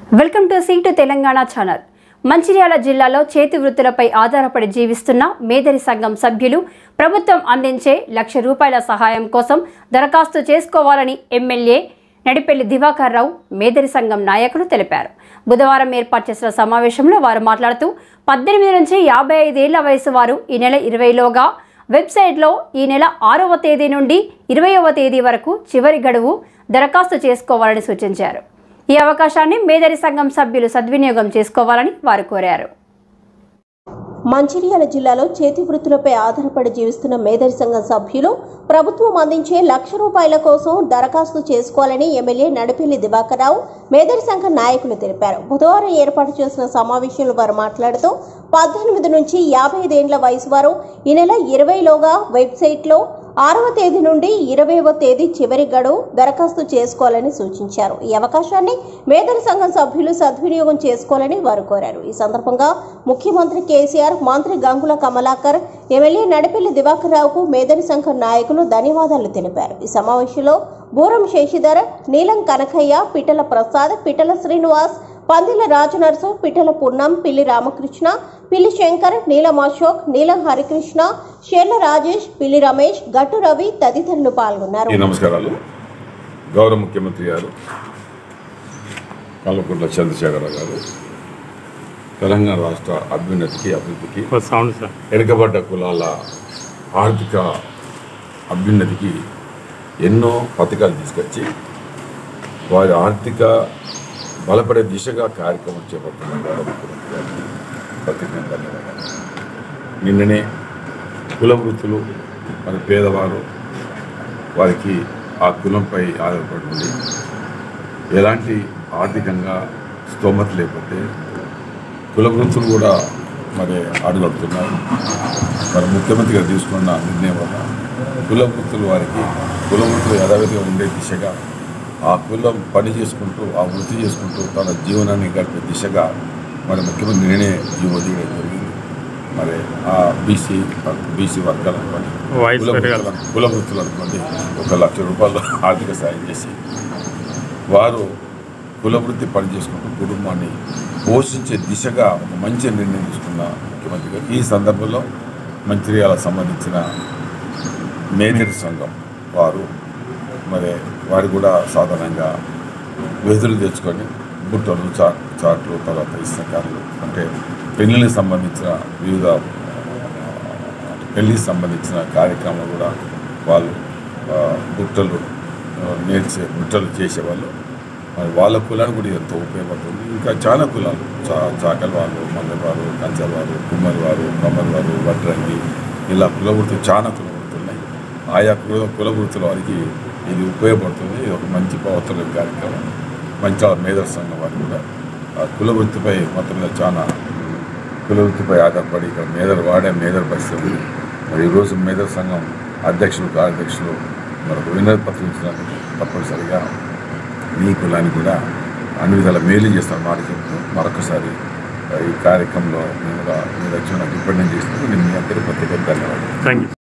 Welcome to C to Telangana channel Mancherial జిల్లాలో చేతి వృత్తులపై ఆధారపడి జీవిస్తున్న మేదరి సంఘం సభ్యులు ప్రభుత్వం అందించే లక్ష రూపాయల సహాయం కోసం దరఖాస్తు చేసుకోవాలని ఎమ్మెల్యే నడిపెల్లి దివాకర్ రావు మేదరి సంఘం నాయకులు తెలిపారు బుధవారం ఏర్పాటు చేసిన సమావేశంలో వారు మాట్లాడుతూ పద్దెనిమిది నుంచి యాభై ఐదేళ్ల వయసు వారు ఈ నెల ఇరవైలోగా వెబ్సైట్లో ఈ నెల ఆరవ తేదీ నుండి ఇరవైవ తేదీ వరకు చివరి గడువు దరఖాస్తు చేసుకోవాలని సూచించారు ఈ అవకాశాన్ని మేదరి సంఘం సభ్యులు సద్వినియోగం చేసుకోవాలని వారు కోరారు మంచిర్యాల జిల్లాలో చేతి వృత్తులపై ఆధారపడి జీవిస్తున్న మేదరి సంఘం సభ్యులు ప్రభుత్వం అందించే లక్ష రూపాయల కోసం దరఖాస్తు చేసుకోవాలని ఎమ్మెల్యే నడిపెల్లి దివాకర్ రావు మేదరి సంఘం నాయకులు తెలిపారు బుధవారం ఏర్పాటు చేసిన సమావేశంలో వారు మాట్లాడుతూ పద్దెనిమిది నుంచి యాభై ఐదేండ్ల వయసు వారు ఈ నెల ఇరవైలోగా వెబ్సైట్లో ఆరవ తేదీ నుండి ఇరవైవ తేదీ చివరి గడువు దరఖాస్తు చేసుకోవాలని సూచించారు ఈ అవకాశాన్ని మేదరి సంఘం సభ్యులు సద్వినియోగం చేసుకోవాలని వారు కోరారు ఈ సందర్భంగా ముఖ్యమంత్రి కేసీఆర్ మంత్రి గంగుల కమలాకర్ ఎమ్మెల్యే నడిపెల్లి దివాకర్ రావుకు మేదరి సంఘం నాయకులు ధన్యవాదాలు తెలిపారు ఈ సమావేశంలో బూరం శశిధర్ నీలం కనకయ్య పిట్టల ప్రసాద్ పిట్టల శ్రీనివాస్ పందిల రాజనర్సు పిట్టల పూర్ణం పిల్లి రామకృష్ణ పిల్లి శంకర్ నీలం అశోక్ నీలం హరికృష్ణ షేర్ల రాజేష్ పిల్లి రమేష్ గట్టు రవి తదితరులు పాల్గొన్నారు ఈ నమస్కారాలు గౌరవ ముఖ్యమంత్రి గారు కల్వకుంట్ల చంద్రశేఖరరావు గారు తెలంగాణ రాష్ట్ర అభ్యున్నతికి అభివృద్ధికి ఒక సౌండ్ సార్ వెనుకబడ్డ కులాల ఆర్థిక అభ్యున్నతికి ఎన్నో పథకాలు తీసుకొచ్చి వారి ఆర్థిక బలపడే దిశగా కార్యక్రమం చేపడుతున్న గౌరవ ముఖ్యమంత్రి గారికి ప్రత్యేకంగా ధన్యవాదాలు నిన్ననే కుల వృత్తులు మరి పేదవారు వారికి ఆ కులంపై ఆధారపడి ఉండి ఎలాంటి ఆర్థికంగా స్తోమత లేకపోతే కుల వృత్తులు కూడా మరి అడుగడుతున్నారు మరి ముఖ్యమంత్రి గారు తీసుకున్న నిర్ణయం వల్ల కుల వృత్తులు వారికి కుల వృత్తులు యథావిధిగా ఉండే దిశగా ఆ కులం పని చేసుకుంటూ ఆ వృత్తి చేసుకుంటూ తన జీవనాన్ని గడిపే దిశగా మరి ముఖ్యమంత్రి నేనే జీవో తీయడం జరిగింది మరి ఆ బీసీ బీసీ వర్గాలు అనుకోండి వాయిస్ కుల పెరగాలి. వృత్తులు- కుల వృత్తులు అనుకోండి ఒక లక్ష రూపాయలు ఆర్థిక సాయం చేసి వారు కుల వృత్తి పని చేసుకుంటూ కుటుంబాన్ని పోషించే దిశగా ఒక మంచి నిర్ణయం తీసుకున్న ముఖ్యమంత్రి గారు ఈ సందర్భంలో మంచిర్యాల సంబంధించిన మేజర్ సంఘం వారు మరి వారు కూడా సాధారణంగా విధులు తెచ్చుకొని బుట్టలు చాట్ చాట్లు తర్వాత ఇస్తకారులు అంటే పెళ్లికి సంబంధించిన వివిధ పెళ్లికి సంబంధించిన కార్యక్రమాలు కూడా వాళ్ళు ఆ, బుట్టలు ఆ, నేర్చే బుట్టలు చేసేవాళ్ళు మరి వాళ్ళ కులానికి కూడా ఎంతో ఉపయోగపడుతుంది ఇంకా చాలా కులాలు చా చాకల వాళ్ళు మంగళవారు కంచల వారు కుమ్మరి వారు కమ్మరి వారు వడ్రంగి ఇలా కుల వృత్తులు చాలా కుల వృత్తులు ఉన్నాయి ఆయా కుల కుల వృత్తుల వారికి ఇది ఉపయోగపడుతుంది ఇది ఒక మంచి పవిత్ర కార్యక్రమం మంచి మేధర్ సంఘం వారు కూడా ఆ కుల వృత్తిపై మొత్తం మీద చాలా కుల వృత్తిపై ఆధారపడి ఇక్కడ మేదర్ వాడే మేదర్ పరిస్థితి ఉంది మరి ఈరోజు మేదర్ సంఘం అధ్యక్షులు కార్యదర్శులు మరొక వినతి పత్రం ఇచ్చినందుకు తప్పనిసరిగా మీ కులానికి కూడా అన్ని విధాల మేలు చేస్తాను మాట చెప్తూ మరొకసారి ఆ, ఈ కార్యక్రమంలో నేను కూడా మీరు వచ్చి నాకు ఇప్పటి నుంచి చేసినందుకు నేను మీ అందరికీ ప్రత్యేక ధన్యవాదాలు థ్యాంక్ యూ